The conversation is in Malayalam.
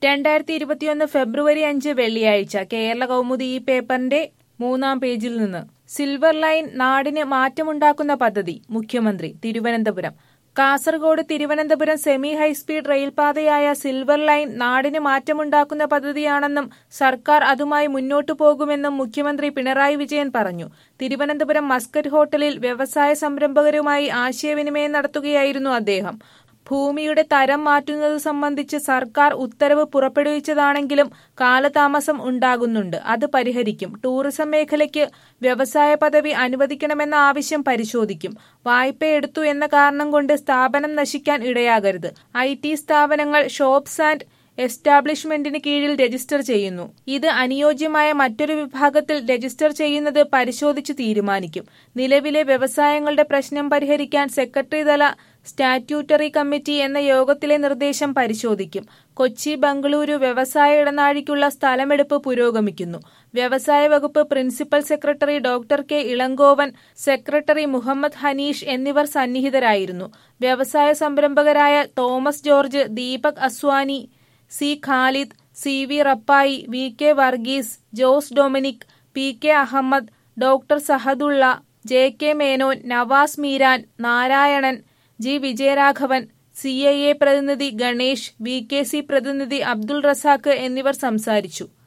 രണ്ടായിരത്തി ഇരുപത്തിയൊന്ന് ഫെബ്രുവരി അഞ്ച് വെള്ളിയാഴ്ച കേരള കൗമുദി ഈ പേപ്പറിന്റെ മൂന്നാം പേജിൽ നിന്ന് സിൽവർ ലൈൻ നാടിന് മാറ്റമുണ്ടാക്കുന്ന പദ്ധതി മുഖ്യമന്ത്രി തിരുവനന്തപുരം കാസർഗോഡ് തിരുവനന്തപുരം സെമി ഹൈസ്പീഡ് റെയിൽപാതയായ സിൽവർ ലൈൻ നാടിന് മാറ്റമുണ്ടാക്കുന്ന പദ്ധതിയാണെന്നും സർക്കാർ അതുമായി മുന്നോട്ടു പോകുമെന്നും മുഖ്യമന്ത്രി പിണറായി വിജയൻ പറഞ്ഞു തിരുവനന്തപുരം മസ്കറ്റ് ഹോട്ടലിൽ വ്യവസായ സംരംഭകരുമായി ആശയവിനിമയം നടത്തുകയായിരുന്നു അദ്ദേഹം ഭൂമിയുടെ തരം മാറ്റുന്നത് സംബന്ധിച്ച് സർക്കാർ ഉത്തരവ് പുറപ്പെടുവിച്ചതാണെങ്കിലും കാലതാമസം ഉണ്ടാകുന്നുണ്ട് അത് പരിഹരിക്കും ടൂറിസം മേഖലയ്ക്ക് വ്യവസായ പദവി അനുവദിക്കണമെന്ന ആവശ്യം പരിശോധിക്കും വായ്പയെടുത്തു എന്ന കാരണം കൊണ്ട് സ്ഥാപനം നശിക്കാൻ ഇടയാകരുത് ഐ ടി സ്ഥാപനങ്ങൾ ഷോപ്സ് ആൻഡ് എസ്റ്റാബ്ലിഷ്മെന്റിന് കീഴിൽ രജിസ്റ്റർ ചെയ്യുന്നു ഇത് അനുയോജ്യമായ മറ്റൊരു വിഭാഗത്തിൽ രജിസ്റ്റർ ചെയ്യുന്നത് പരിശോധിച്ച് തീരുമാനിക്കും നിലവിലെ വ്യവസായങ്ങളുടെ പ്രശ്നം പരിഹരിക്കാൻ സെക്രട്ടറി തല സ്റ്റാറ്റ്യൂട്ടറി കമ്മിറ്റി എന്ന യോഗത്തിലെ നിർദ്ദേശം പരിശോധിക്കും കൊച്ചി ബംഗളൂരു വ്യവസായ ഇടനാഴിക്കുള്ള സ്ഥലമെടുപ്പ് പുരോഗമിക്കുന്നു വ്യവസായ വകുപ്പ് principal secretary doctor K Elangovan secretary Muhammad Hanish എന്നിവർ സന്നിഹിതരായിരുന്നു വ്യവസായ സംരംഭകരായ Thomas George Deepak Aswani C Khalid C V Rappai V K Varghese Jose Dominic P K Ahammed doctor Sahadulla J K Menon Navas Meeran Narayanan G Vijayaraghavan C I A പ്രതിനിധി ഗണേഷ് വി കെ സി പ്രതിനിധി അബ്ദുൾ റസാഖ് എന്നിവർ സംസാരിച്ചു